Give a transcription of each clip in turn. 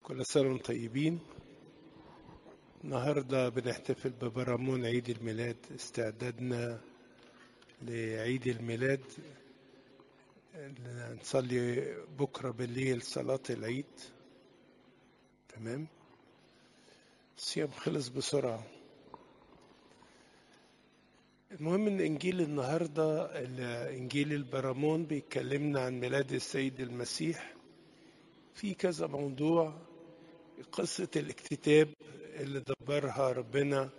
كل سنة وانتم طيبين النهاردة بنحتفل ببرامون عيد الميلاد استعدادنا لعيد الميلاد نصلي بكرة بالليل صلاة العيد تمام الصيام خلص بسرعة المهم ان انجيل النهارده انجيل البرامون بيكلمنا عن ميلاد السيد المسيح في كذا موضوع قصة الاكتتاب اللي دبرها ربنا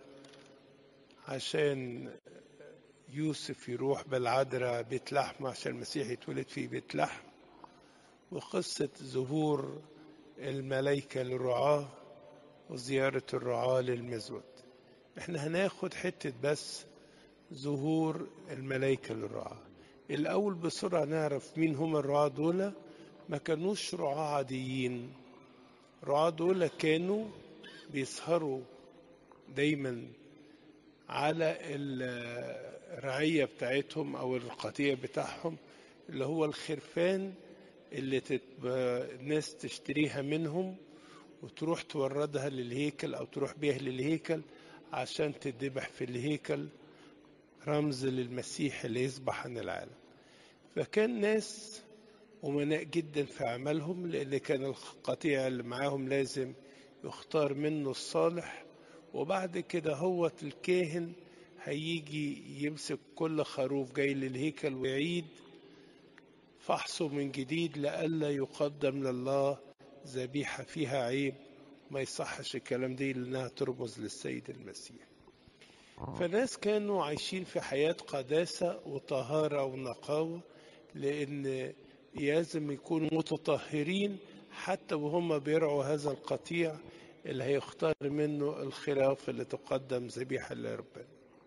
عشان يوسف يروح بالعذراء بيت لحم عشان المسيح يتولد في بيت لحم وقصة ظهور الملائكة للرعاة وزيارة الرعاة للمزود احنا هناخد حتة بس ظهور الملائكة للرعاة الأول بسرعة نعرف مين هم الرعاة دول ما كانوش رعاة عاديين الرعاة دول كانوا بيسهروا دايما على الرعية بتاعتهم أو القطيع بتاعهم اللي هو الخرفان اللي تت... الناس تشتريها منهم وتروح توردها للهيكل أو تروح بيها للهيكل عشان تذبح في الهيكل رمز للمسيح اللي يصبح عن العالم فكان ناس أمناء جدا في عملهم لأن كان القطيع اللي معاهم لازم يختار منه الصالح وبعد كده هو الكاهن هيجي يمسك كل خروف جاي للهيكل ويعيد فحصه من جديد لئلا يقدم لله ذبيحة فيها عيب ما يصحش الكلام دي لأنها ترمز للسيد المسيح فناس كانوا عايشين في حياة قداسة وطهارة ونقاوة لأن لازم يكونوا متطهرين حتى وهم بيرعوا هذا القطيع اللي هيختار منه الخراف اللي تقدم ذبيحة لربنا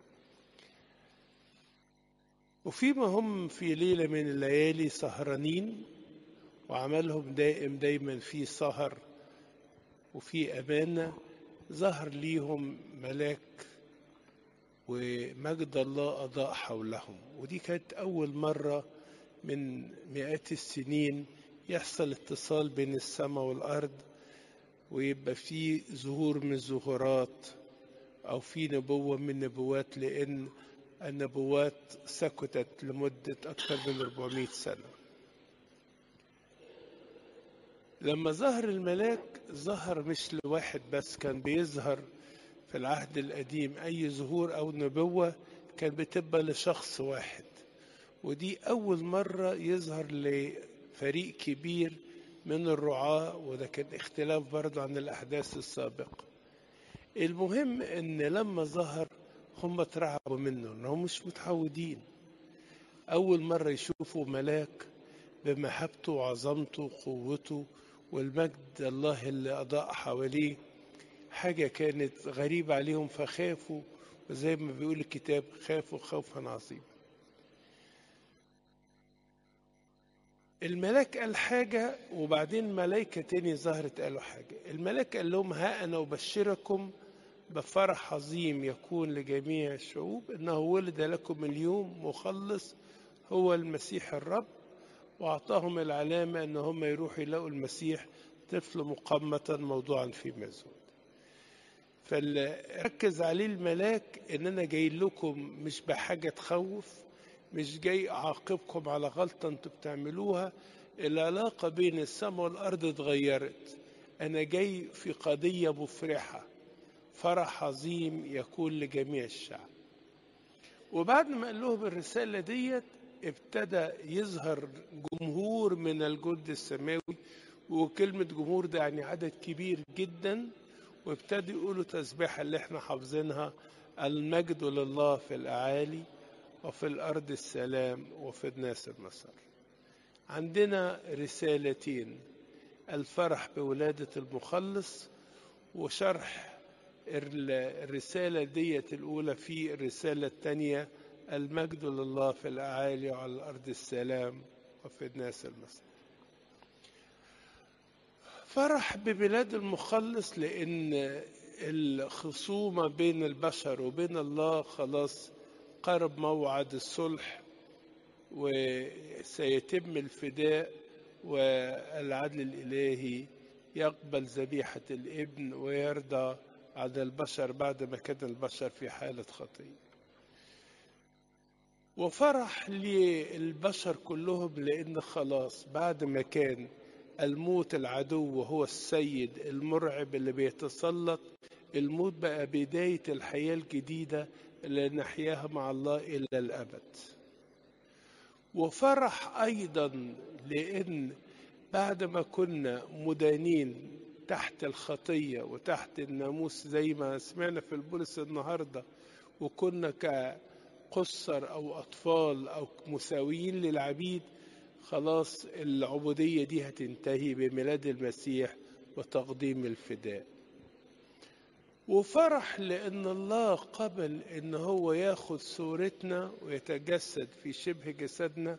وفيما هم في ليلة من الليالي سهرانين وعملهم دائم دايما في سهر وفي أمانة ظهر ليهم ملاك ومجد الله أضاء حولهم ودي كانت أول مرة من مئات السنين يحصل اتصال بين السماء والأرض ويبقى في ظهور من الظهورات أو في نبوة من نبوات لأن النبوات سكتت لمدة أكثر من 400 سنة لما ظهر الملاك ظهر مش لواحد بس كان بيظهر في العهد القديم أي ظهور أو نبوة كان بتبقى لشخص واحد ودي أول مرة يظهر لفريق كبير من الرعاة وده كان اختلاف برضه عن الأحداث السابقة المهم إن لما ظهر هم اترعبوا منه إنهم مش متعودين أول مرة يشوفوا ملاك بمحبته وعظمته وقوته والمجد الله اللي أضاء حواليه حاجة كانت غريبة عليهم فخافوا وزي ما بيقول الكتاب خافوا خوفا عظيما الملاك قال حاجة وبعدين ملائكة تاني ظهرت قالوا حاجة الملاك قال لهم ها أنا أبشركم بفرح عظيم يكون لجميع الشعوب إنه ولد لكم اليوم مخلص هو المسيح الرب وأعطاهم العلامة أن هم يروحوا يلاقوا المسيح طفل مقمة موضوعا في مزود فاللي ركز عليه الملاك ان انا جاي لكم مش بحاجه تخوف مش جاي اعاقبكم على غلطه انتوا بتعملوها العلاقه بين السماء والارض اتغيرت انا جاي في قضيه مفرحه فرح عظيم يكون لجميع الشعب وبعد ما قال لهم الرساله ديت ابتدى يظهر جمهور من الجند السماوي وكلمه جمهور ده يعني عدد كبير جدا وابتدوا يقولوا تسبيحة اللي احنا حافظينها المجد لله في الأعالي وفي الأرض السلام وفي الناس النصر عندنا رسالتين الفرح بولادة المخلص وشرح الرسالة ديت الأولى في الرسالة الثانية المجد لله في الأعالي وعلى الأرض السلام وفي الناس المصر فرح ببلاد المخلص لأن الخصومة بين البشر وبين الله خلاص قرب موعد الصلح وسيتم الفداء والعدل الإلهي يقبل ذبيحة الابن ويرضى على البشر بعد ما كان البشر في حالة خطية وفرح للبشر كلهم لأن خلاص بعد ما كان الموت العدو هو السيد المرعب اللي بيتسلط الموت بقى بداية الحياة الجديدة اللي نحياها مع الله إلى الأبد وفرح أيضا لأن بعد ما كنا مدانين تحت الخطية وتحت الناموس زي ما سمعنا في البولس النهاردة وكنا كقصر أو أطفال أو مساويين للعبيد خلاص العبودية دي هتنتهي بميلاد المسيح وتقديم الفداء وفرح لأن الله قبل إن هو ياخد صورتنا ويتجسد في شبه جسدنا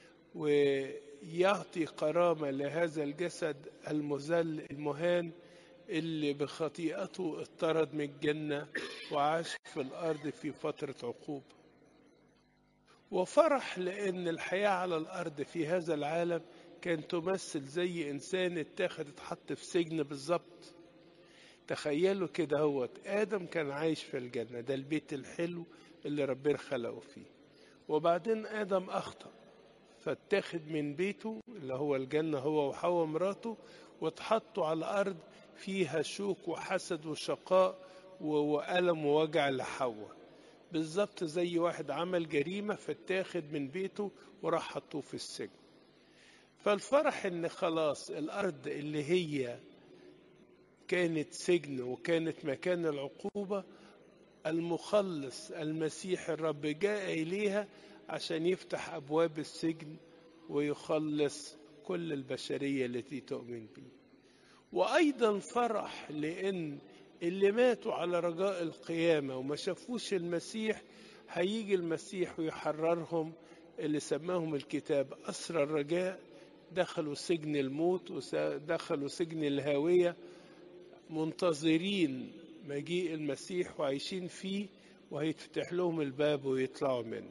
ويعطي كرامة لهذا الجسد المذل المهان اللي بخطيئته اطرد من الجنة وعاش في الأرض في فترة عقوبة وفرح لأن الحياة على الأرض في هذا العالم كان تمثل زي إنسان اتاخد اتحط في سجن بالظبط تخيلوا كده هوت آدم كان عايش في الجنة ده البيت الحلو اللي ربنا خلقه فيه وبعدين آدم أخطأ فاتاخد من بيته اللي هو الجنة هو وحواء مراته واتحطوا على الأرض فيها شوك وحسد وشقاء وألم ووجع لحواء بالظبط زي واحد عمل جريمة فاتاخد من بيته وراح حطوه في السجن فالفرح ان خلاص الارض اللي هي كانت سجن وكانت مكان العقوبة المخلص المسيح الرب جاء إليها عشان يفتح أبواب السجن ويخلص كل البشرية التي تؤمن به وأيضا فرح لأن اللي ماتوا على رجاء القيامة وما شافوش المسيح هيجي المسيح ويحررهم اللي سماهم الكتاب أسرى الرجاء دخلوا سجن الموت ودخلوا سجن الهاوية منتظرين مجيء المسيح وعايشين فيه وهيتفتح لهم الباب ويطلعوا منه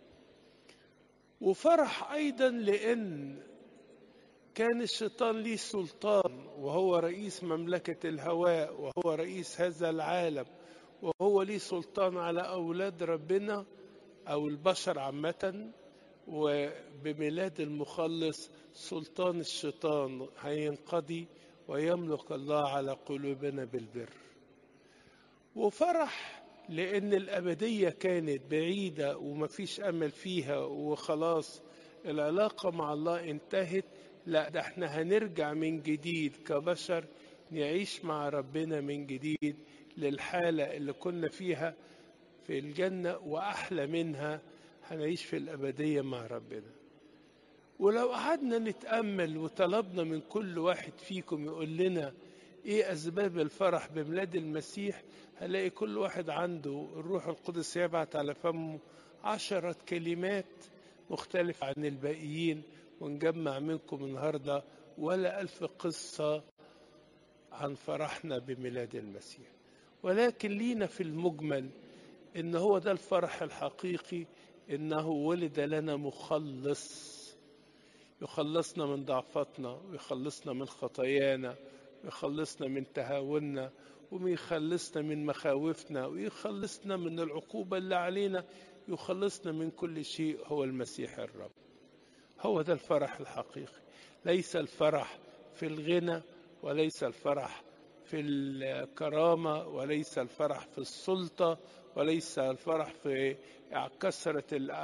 وفرح أيضا لأن كان الشيطان ليه سلطان وهو رئيس مملكة الهواء وهو رئيس هذا العالم وهو ليه سلطان على أولاد ربنا أو البشر عامة وبميلاد المخلص سلطان الشيطان هينقضي ويملك الله على قلوبنا بالبر وفرح لأن الأبدية كانت بعيدة ومفيش أمل فيها وخلاص العلاقة مع الله انتهت لا ده احنا هنرجع من جديد كبشر نعيش مع ربنا من جديد للحالة اللي كنا فيها في الجنة وأحلى منها هنعيش في الأبدية مع ربنا ولو قعدنا نتأمل وطلبنا من كل واحد فيكم يقول لنا ايه اسباب الفرح بميلاد المسيح هلاقي كل واحد عنده الروح القدس يبعت على فمه عشرة كلمات مختلفة عن الباقيين ونجمع منكم النهاردة ولا ألف قصة عن فرحنا بميلاد المسيح ولكن لينا في المجمل إن هو ده الفرح الحقيقي إنه ولد لنا مخلص يخلصنا من ضعفاتنا ويخلصنا من خطايانا ويخلصنا من تهاوننا ويخلصنا من مخاوفنا ويخلصنا من العقوبة اللي علينا يخلصنا من كل شيء هو المسيح الرب هو ده الفرح الحقيقي ليس الفرح في الغنى وليس الفرح في الكرامة وليس الفرح في السلطة وليس الفرح في كثرة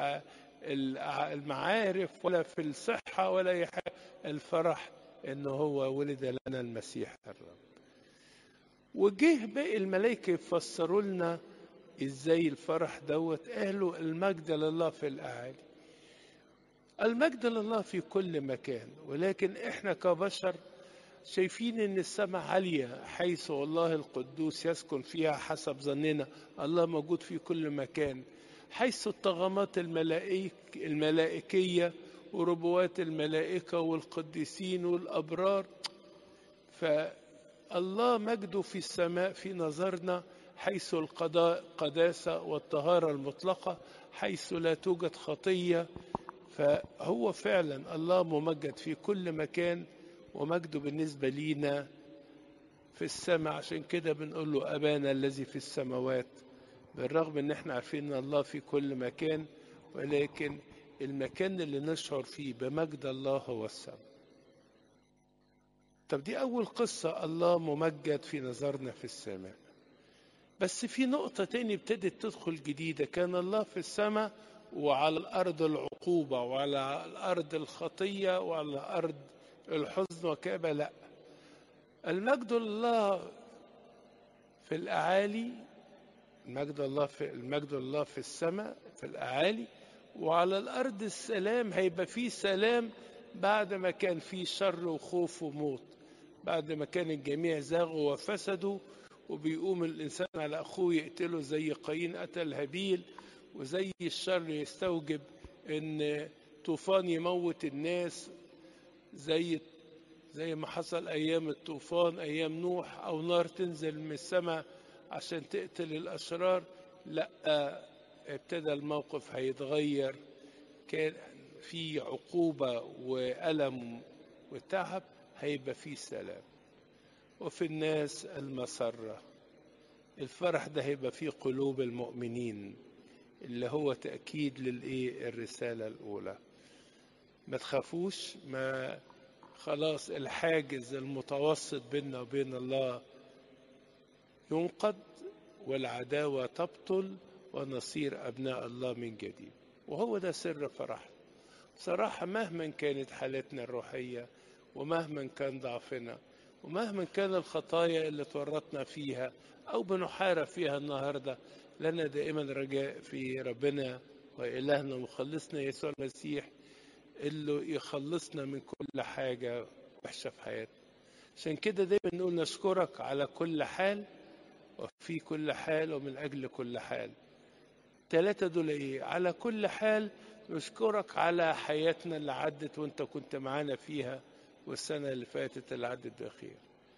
المعارف ولا في الصحة ولا أي حاجة الفرح إن هو ولد لنا المسيح الرب وجه باقي الملائكة يفسروا لنا ازاي الفرح دوت قالوا المجد لله في الأعالي المجد لله في كل مكان ولكن احنا كبشر شايفين ان السماء عالية حيث الله القدوس يسكن فيها حسب ظننا الله موجود في كل مكان حيث الطغمات الملائك الملائكية وربوات الملائكة والقديسين والأبرار فالله مجده في السماء في نظرنا حيث القضاء قداسة والطهارة المطلقة حيث لا توجد خطية فهو فعلا الله ممجد في كل مكان ومجده بالنسبة لينا في السماء عشان كده بنقول له أبانا الذي في السماوات بالرغم ان احنا عارفين ان الله في كل مكان ولكن المكان اللي نشعر فيه بمجد الله هو السماء طب دي أول قصة الله ممجد في نظرنا في السماء بس في نقطة تاني ابتدت تدخل جديدة كان الله في السماء وعلى الأرض العقوبة وعلى الأرض الخطية وعلى الأرض الحزن وكأبة لا المجد الله في الأعالي المجد الله في المجد الله في السماء في الأعالي وعلى الأرض السلام هيبقى فيه سلام بعد ما كان فيه شر وخوف وموت بعد ما كان الجميع زاغوا وفسدوا وبيقوم الإنسان على أخوه يقتله زي قايين قتل هابيل وزي الشر يستوجب إن طوفان يموت الناس زي زي ما حصل أيام الطوفان أيام نوح أو نار تنزل من السماء عشان تقتل الأشرار لا ابتدى الموقف هيتغير كان في عقوبة وألم وتعب هيبقى فيه سلام وفي الناس المسرة الفرح ده هيبقى فيه قلوب المؤمنين اللي هو تأكيد للإيه الرسالة الأولى ما تخافوش ما خلاص الحاجز المتوسط بيننا وبين الله ينقض والعداوة تبطل ونصير أبناء الله من جديد وهو ده سر فرح بصراحة مهما كانت حالتنا الروحية ومهما كان ضعفنا ومهما كان الخطايا اللي تورطنا فيها أو بنحارب فيها النهاردة لنا دائما رجاء في ربنا وإلهنا ومخلصنا يسوع المسيح اللي يخلصنا من كل حاجة وحشة في حياتنا عشان كده دايما نقول نشكرك على كل حال وفي كل حال ومن أجل كل حال ثلاثة دول إيه على كل حال نشكرك على حياتنا اللي عدت وانت كنت معانا فيها والسنة اللي فاتت اللي عدت بخير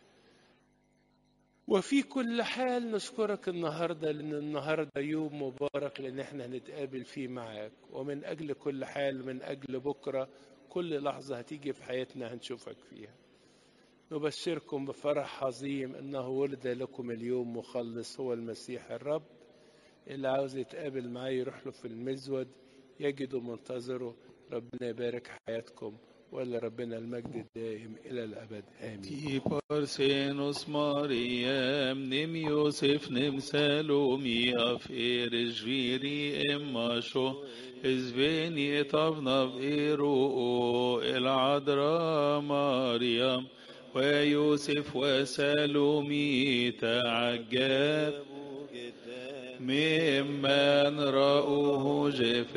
وفي كل حال نشكرك النهاردة لأن النهاردة يوم مبارك لأن احنا هنتقابل فيه معاك ومن أجل كل حال من أجل بكرة كل لحظة هتيجي في حياتنا هنشوفك فيها نبشركم بفرح عظيم أنه ولد لكم اليوم مخلص هو المسيح الرب اللي عاوز يتقابل معاه يروح له في المزود يجده منتظره ربنا يبارك حياتكم ولا ربنا المجد الدائم إلى الأبد آمين Ti parsenos Mariam, nim Yosef, nim Salomi, af er žviri emasho, izveni etavnav eru el adra Mariam, ويوسف وسالومي تعجب ممن رأوه جف